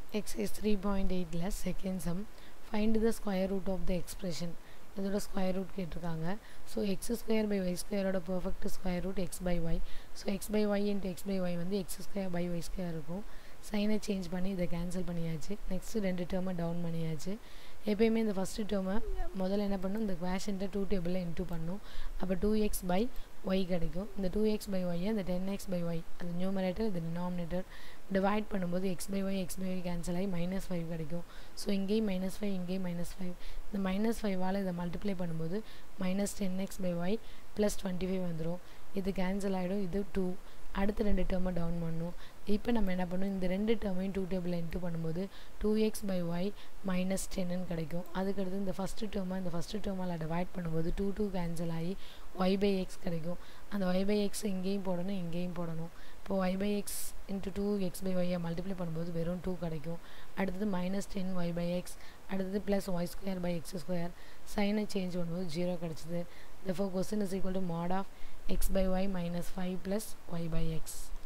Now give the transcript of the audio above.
exercise 3.8ல second sum find the square root of the expression இதோட square root கேட்டிருக்காங்க so X square by Y ஸ்கொயரோட perfect square root X by Y so X by Y into X by Y வந்து X square by Y square இருக்கும் சைனை change பண்ணி இதை cancel பண்ணியாச்சு next ரெண்டு டேர்மை டவுன் பண்ணியாச்சு எப்பயுமே இந்த ஃபஸ்ட்டு டேர்மை முதல்ல என்ன பண்ணும் இந்த குவேஷன்ட்டை டூ டேபிளில் இன்டூ பண்ணும் அப்போ டூ எக்ஸ் பை ஒய் கிடைக்கும் இந்த டூ எக்ஸ் பை ஒய்யை இந்த டென் எக்ஸ் பை ஒய் அது நியூமரேட்டர் இது டினாமினேட்டர் டிவைட் பண்ணும்போது x by y x by y cancel ஆகி மைனஸ் ஃபைவ் கிடைக்கும் ஸோ இங்கேயும் மைனஸ் ஃபைவ் இங்கேயும் மைனஸ் ஃபைவ் இந்த மைனஸ் ஃபைவால் இதை மல்டிப்ளை பண்ணும்போது minus ten x by y plus twenty five வந்துடும் இது கேன்சல் ஆகிடும் இது டூ அடுத்த ரெண்டு டேர்மை டவுன் பண்ணும் இப்போ நம்ம என்ன பண்ணணும் இந்த ரெண்டு டேர்மையும் டூ டேபிளில் இன்ட்டு பண்ணும்போது two x by y minus ten கிடைக்கும் அதுக்கடுத்து இந்த ஃபஸ்ட்டு டேர்மை இந்த ஃபஸ்ட்டு டேர்மால் டிவைட் பண்ணும்போது டூ டூ கேன்சல் ஆகி ஒய் பை எக்ஸ் கிடைக்கும் அந்த ஒய் பை எக்ஸ் இங்கேயும் போடணும் இங்கேயும் போடணும் இப்போ y by x into two x by ஒய்யை மல்டிப்ளை பண்ணும்போது வெறும் டூ கிடைக்கும் அடுத்தது minus ten y by x அடுத்தது plus y square by x square சைனை சேஞ்ச் பண்ணும்போது ஜீரோ கிடச்சிது therefore question is equal to mod of x by y minus 5 plus y by x